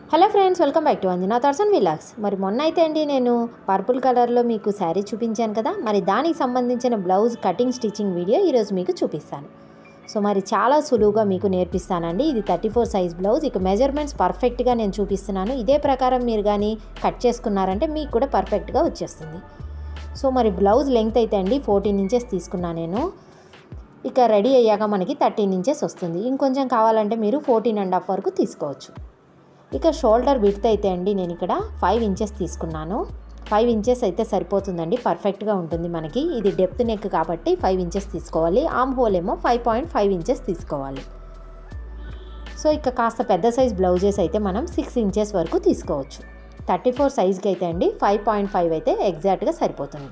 hello friends welcome back to Anjana thoughts and vlogs మరి మొన్న అయితే అండి నేను పర్పుల్ కలర్లో మీకు శారీ చూపించాను కదా మరి దానికి సంబంధించిన బ్లౌజ్ కటింగ్ స్టిచ్చింగ్ వీడియో ఈరోజు మీకు చూపిస్తాను సో మరి చాలా సులువుగా మీకు నేర్పిస్తానండి ఇది థర్టీ ఫోర్ సైజ్ బ్లౌజ్ ఇక మెజర్మెంట్స్ పర్ఫెక్ట్గా నేను చూపిస్తున్నాను ఇదే ప్రకారం మీరు కానీ కట్ చేసుకున్నారంటే మీకు కూడా పర్ఫెక్ట్గా వచ్చేస్తుంది సో మరి బ్లౌజ్ లెంగ్త్ అయితే అండి ఫోర్టీన్ ఇంచెస్ తీసుకున్నాను నేను ఇక రెడీ అయ్యాక మనకి థర్టీన్ ఇంచెస్ వస్తుంది ఇంకొంచెం కావాలంటే మీరు ఫోర్టీన్ అండ్ హాఫ్ వరకు తీసుకోవచ్చు ఇక షోల్డర్ విడ్త్ అయితే అండి నేను ఇక్కడ ఫైవ్ ఇంచెస్ తీసుకున్నాను ఫైవ్ ఇంచెస్ అయితే సరిపోతుందండి పర్ఫెక్ట్గా ఉంటుంది మనకి ఇది డెప్త్ నెక్ కాబట్టి ఫైవ్ ఇంచెస్ తీసుకోవాలి ఆమ్ హోల్ ఏమో ఫైవ్ పాయింట్ ఫైవ్ ఇంచెస్ తీసుకోవాలి సో ఇక కాస్త పెద్ద సైజ్ బ్లౌజెస్ అయితే మనం సిక్స్ ఇంచెస్ వరకు తీసుకోవచ్చు థర్టీ ఫోర్ సైజ్కి అయితే అండి ఫైవ్ పాయింట్ ఫైవ్ అయితే ఎగ్జాక్ట్గా సరిపోతుంది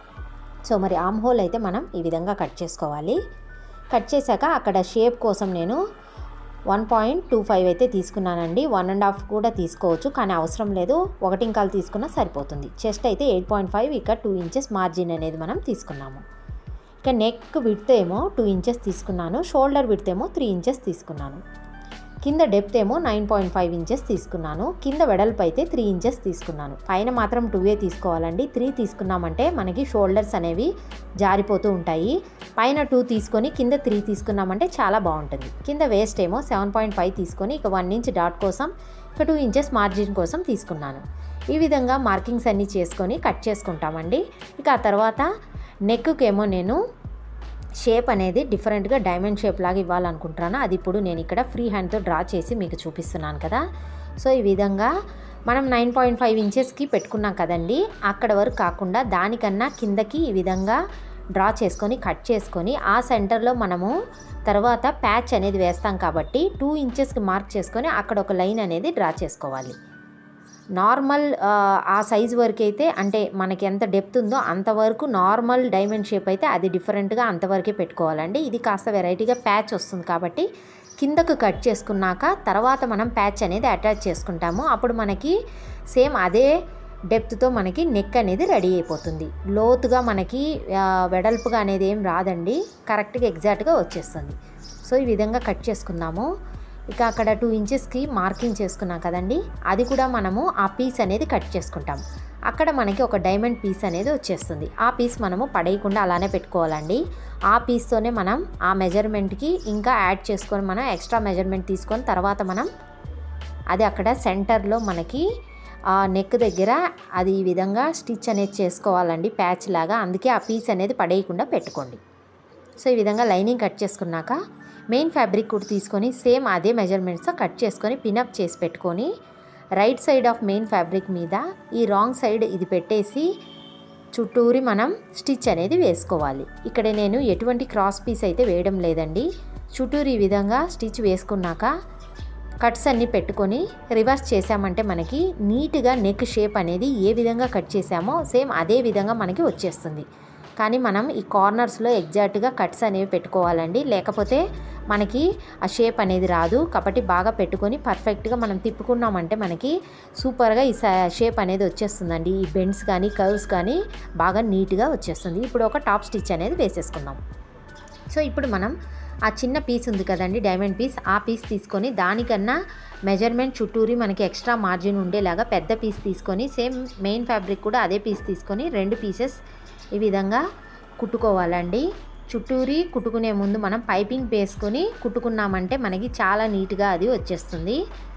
సో మరి ఆమ్ హోల్ అయితే మనం ఈ విధంగా కట్ చేసుకోవాలి కట్ చేశాక అక్కడ షేప్ కోసం నేను వన్ పాయింట్ టూ ఫైవ్ అయితే తీసుకున్నానండి వన్ అండ్ హాఫ్ కూడా తీసుకోవచ్చు కానీ అవసరం లేదు ఒకటి ఇంకాలు తీసుకున్నా సరిపోతుంది చెస్ట్ అయితే ఎయిట్ పాయింట్ ఫైవ్ ఇక టూ ఇంచెస్ మార్జిన్ అనేది మనం తీసుకున్నాము ఇక నెక్ విడ్త్ ఏమో టూ ఇంచెస్ తీసుకున్నాను షోల్డర్ విడ్త్ ఏమో త్రీ ఇంచెస్ తీసుకున్నాను కింద డెప్త్ ఏమో నైన్ పాయింట్ ఫైవ్ ఇంచెస్ తీసుకున్నాను కింద వెడల్పు అయితే త్రీ ఇంచెస్ తీసుకున్నాను పైన మాత్రం టూవే తీసుకోవాలండి త్రీ తీసుకున్నామంటే మనకి షోల్డర్స్ అనేవి జారిపోతూ ఉంటాయి పైన టూ తీసుకొని కింద త్రీ తీసుకున్నామంటే చాలా బాగుంటుంది కింద వేస్ట్ ఏమో సెవెన్ పాయింట్ ఫైవ్ తీసుకొని ఇక వన్ ఇంచ్ డాట్ కోసం ఇక టూ ఇంచెస్ మార్జిన్ కోసం తీసుకున్నాను ఈ విధంగా మార్కింగ్స్ అన్నీ చేసుకొని కట్ చేసుకుంటామండి ఇక ఆ తర్వాత నెక్కుకేమో నేను షేప్ అనేది డిఫరెంట్గా డైమండ్ షేప్ లాగా ఇవ్వాలనుకుంటున్నాను అది ఇప్పుడు నేను ఇక్కడ ఫ్రీ హ్యాండ్తో డ్రా చేసి మీకు చూపిస్తున్నాను కదా సో ఈ విధంగా మనం నైన్ పాయింట్ ఫైవ్ ఇంచెస్కి పెట్టుకున్నాం కదండి అక్కడ వరకు కాకుండా దానికన్నా కిందకి ఈ విధంగా డ్రా చేసుకొని కట్ చేసుకొని ఆ సెంటర్లో మనము తర్వాత ప్యాచ్ అనేది వేస్తాం కాబట్టి టూ ఇంచెస్కి మార్క్ చేసుకొని అక్కడ ఒక లైన్ అనేది డ్రా చేసుకోవాలి నార్మల్ ఆ సైజ్ వరకు అయితే అంటే మనకి ఎంత డెప్త్ ఉందో అంతవరకు నార్మల్ డైమండ్ షేప్ అయితే అది డిఫరెంట్గా అంతవరకే పెట్టుకోవాలండి ఇది కాస్త వెరైటీగా ప్యాచ్ వస్తుంది కాబట్టి కిందకు కట్ చేసుకున్నాక తర్వాత మనం ప్యాచ్ అనేది అటాచ్ చేసుకుంటాము అప్పుడు మనకి సేమ్ అదే డెప్త్తో మనకి నెక్ అనేది రెడీ అయిపోతుంది లోతుగా మనకి వెడల్పుగా అనేది ఏం రాదండి కరెక్ట్గా ఎగ్జాక్ట్గా వచ్చేస్తుంది సో ఈ విధంగా కట్ చేసుకున్నాము ఇక అక్కడ టూ ఇంచెస్కి మార్కింగ్ చేసుకున్నాం కదండి అది కూడా మనము ఆ పీస్ అనేది కట్ చేసుకుంటాం అక్కడ మనకి ఒక డైమండ్ పీస్ అనేది వచ్చేస్తుంది ఆ పీస్ మనము పడేయకుండా అలానే పెట్టుకోవాలండి ఆ పీస్తోనే మనం ఆ మెజర్మెంట్కి ఇంకా యాడ్ చేసుకొని మనం ఎక్స్ట్రా మెజర్మెంట్ తీసుకొని తర్వాత మనం అది అక్కడ సెంటర్లో మనకి ఆ నెక్ దగ్గర అది ఈ విధంగా స్టిచ్ అనేది చేసుకోవాలండి ప్యాచ్ లాగా అందుకే ఆ పీస్ అనేది పడేయకుండా పెట్టుకోండి సో ఈ విధంగా లైనింగ్ కట్ చేసుకున్నాక మెయిన్ ఫ్యాబ్రిక్ కూడా తీసుకొని సేమ్ అదే మెజర్మెంట్స్తో కట్ చేసుకొని పినప్ చేసి పెట్టుకొని right side of main fabric మీద ఈ రాంగ్ సైడ్ ఇది పెట్టేసి చుట్టూరి మనం స్టిచ్ అనేది వేసుకోవాలి ఇక్కడ నేను ఎటువంటి క్రాస్ పీస్ అయితే వేయడం లేదండి చుట్టూరు ఈ విధంగా స్టిచ్ వేసుకున్నాక కట్స్ అన్నీ పెట్టుకొని రివర్స్ చేసామంటే మనకి నీట్గా నెక్ షేప్ అనేది ఏ విధంగా కట్ చేసామో సేమ్ అదే విధంగా మనకి వచ్చేస్తుంది కానీ మనం ఈ కార్నర్స్లో ఎగ్జాక్ట్గా కట్స్ అనేవి పెట్టుకోవాలండి లేకపోతే మనకి ఆ షేప్ అనేది రాదు కాబట్టి బాగా పెట్టుకొని పర్ఫెక్ట్గా మనం తిప్పుకున్నామంటే మనకి సూపర్గా ఈ షేప్ అనేది వచ్చేస్తుందండి ఈ బెండ్స్ కానీ కర్వ్స్ కానీ బాగా నీట్గా వచ్చేస్తుంది ఇప్పుడు ఒక టాప్ స్టిచ్ అనేది వేసేసుకుందాం సో ఇప్పుడు మనం ఆ చిన్న పీస్ ఉంది కదండి డైమండ్ పీస్ ఆ పీస్ తీసుకొని దానికన్నా మెజర్మెంట్ చుట్టూరి మనకి ఎక్స్ట్రా మార్జిన్ ఉండేలాగా పెద్ద పీస్ తీసుకొని సేమ్ మెయిన్ ఫ్యాబ్రిక్ కూడా అదే పీస్ తీసుకొని రెండు పీసెస్ ఈ విధంగా కుట్టుకోవాలండి చుట్టూరి కుట్టుకునే ముందు మనం పైపింగ్ వేసుకొని కుట్టుకున్నామంటే మనకి చాలా నీట్గా అది వచ్చేస్తుంది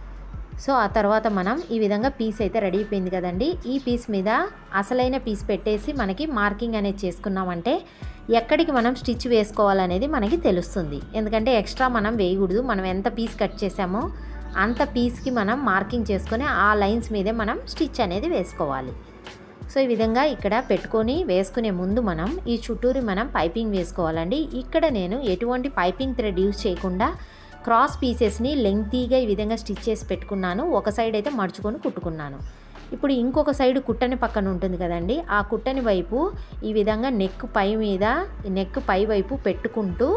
సో ఆ తర్వాత మనం ఈ విధంగా పీస్ అయితే రెడీ అయిపోయింది కదండి ఈ పీస్ మీద అసలైన పీస్ పెట్టేసి మనకి మార్కింగ్ అనేది చేసుకున్నామంటే ఎక్కడికి మనం స్టిచ్ వేసుకోవాలనేది మనకి తెలుస్తుంది ఎందుకంటే ఎక్స్ట్రా మనం వేయకూడదు మనం ఎంత పీస్ కట్ చేసామో అంత పీస్కి మనం మార్కింగ్ చేసుకొని ఆ లైన్స్ మీదే మనం స్టిచ్ అనేది వేసుకోవాలి సో ఈ విధంగా ఇక్కడ పెట్టుకొని వేసుకునే ముందు మనం ఈ చుట్టూరు మనం పైపింగ్ వేసుకోవాలండి ఇక్కడ నేను ఎటువంటి పైపింగ్ థ్రెడ్ యూజ్ చేయకుండా క్రాస్ పీసెస్ని లెంగ్తీగా ఈ విధంగా స్టిచ్ చేసి పెట్టుకున్నాను ఒక సైడ్ అయితే మడుచుకొని కుట్టుకున్నాను ఇప్పుడు ఇంకొక సైడ్ కుట్టని పక్కన ఉంటుంది కదండి ఆ కుట్టని వైపు ఈ విధంగా నెక్ పై మీద నెక్ పై వైపు పెట్టుకుంటూ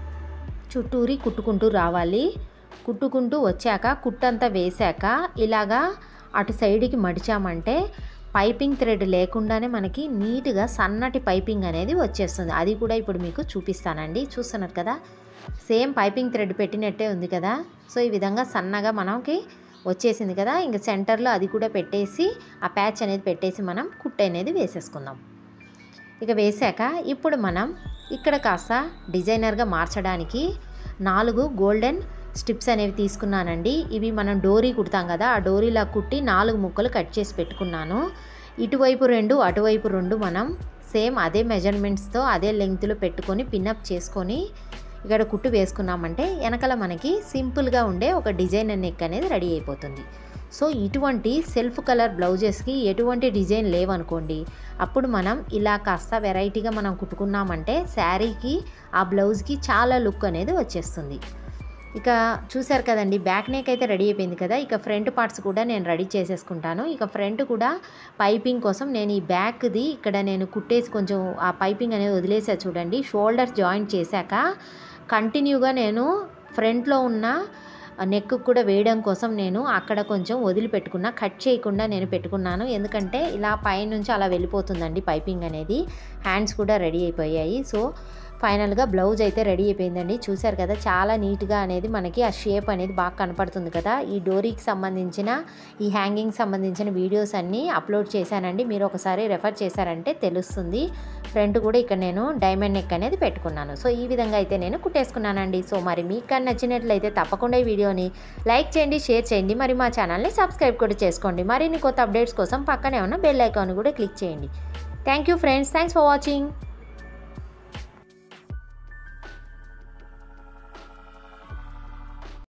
చుట్టూరి కుట్టుకుంటూ రావాలి కుట్టుకుంటూ వచ్చాక కుట్టంతా వేశాక ఇలాగా అటు సైడ్కి మడిచామంటే పైపింగ్ థ్రెడ్ లేకుండానే మనకి నీట్గా సన్నటి పైపింగ్ అనేది వచ్చేస్తుంది అది కూడా ఇప్పుడు మీకు చూపిస్తానండి చూస్తున్నారు కదా సేమ్ పైపింగ్ థ్రెడ్ పెట్టినట్టే ఉంది కదా సో ఈ విధంగా సన్నగా మనకి వచ్చేసింది కదా ఇంకా సెంటర్లో అది కూడా పెట్టేసి ఆ ప్యాచ్ అనేది పెట్టేసి మనం కుట్టు అనేది వేసేసుకుందాం ఇక వేసాక ఇప్పుడు మనం ఇక్కడ కాస్త డిజైనర్గా మార్చడానికి నాలుగు గోల్డెన్ స్టిప్స్ అనేవి తీసుకున్నానండి ఇవి మనం డోరీ కుడతాం కదా ఆ డోరీలా కుట్టి నాలుగు ముక్కలు కట్ చేసి పెట్టుకున్నాను ఇటువైపు రెండు అటువైపు రెండు మనం సేమ్ అదే మెజర్మెంట్స్తో అదే లెంగ్త్లో పెట్టుకొని పిన్అప్ చేసుకొని ఇక్కడ కుట్టు వేసుకున్నామంటే వెనకాల మనకి సింపుల్గా ఉండే ఒక డిజైనర్ నెక్ అనేది రెడీ అయిపోతుంది సో ఇటువంటి సెల్ఫ్ కలర్ బ్లౌజెస్కి ఎటువంటి డిజైన్ లేవనుకోండి అప్పుడు మనం ఇలా కాస్త వెరైటీగా మనం కుట్టుకున్నామంటే శారీకి ఆ బ్లౌజ్కి చాలా లుక్ అనేది వచ్చేస్తుంది ఇక చూసారు కదండి బ్యాక్ నెక్ అయితే రెడీ అయిపోయింది కదా ఇక ఫ్రంట్ పార్ట్స్ కూడా నేను రెడీ చేసేసుకుంటాను ఇక ఫ్రంట్ కూడా పైపింగ్ కోసం నేను ఈ బ్యాక్ది ఇక్కడ నేను కుట్టేసి కొంచెం ఆ పైపింగ్ అనేది వదిలేసా చూడండి షోల్డర్స్ జాయింట్ చేశాక కంటిన్యూగా నేను ఫ్రంట్లో ఉన్న నెక్ కూడా వేయడం కోసం నేను అక్కడ కొంచెం వదిలిపెట్టుకున్నా కట్ చేయకుండా నేను పెట్టుకున్నాను ఎందుకంటే ఇలా పైనుంచి అలా వెళ్ళిపోతుందండి పైపింగ్ అనేది హ్యాండ్స్ కూడా రెడీ అయిపోయాయి సో ఫైనల్గా బ్లౌజ్ అయితే రెడీ అయిపోయిందండి చూశారు కదా చాలా నీట్గా అనేది మనకి ఆ షేప్ అనేది బాగా కనపడుతుంది కదా ఈ డోరీకి సంబంధించిన ఈ హ్యాంగింగ్ సంబంధించిన వీడియోస్ అన్నీ అప్లోడ్ చేశానండి మీరు ఒకసారి రెఫర్ చేశారంటే తెలుస్తుంది ఫ్రంట్ కూడా ఇక్కడ నేను డైమండ్ నెక్ అనేది పెట్టుకున్నాను సో ఈ విధంగా అయితే నేను కుట్టేసుకున్నానండి సో మరి మీకు కానీ నచ్చినట్లయితే తప్పకుండా ఈ వీడియోని లైక్ చేయండి షేర్ చేయండి మరి మా ఛానల్ని సబ్స్క్రైబ్ కూడా చేసుకోండి మరిన్ని కొత్త అప్డేట్స్ కోసం పక్కనే ఉన్న బెల్ ఐకాన్ కూడా క్లిక్ చేయండి thank you friends thanks for watching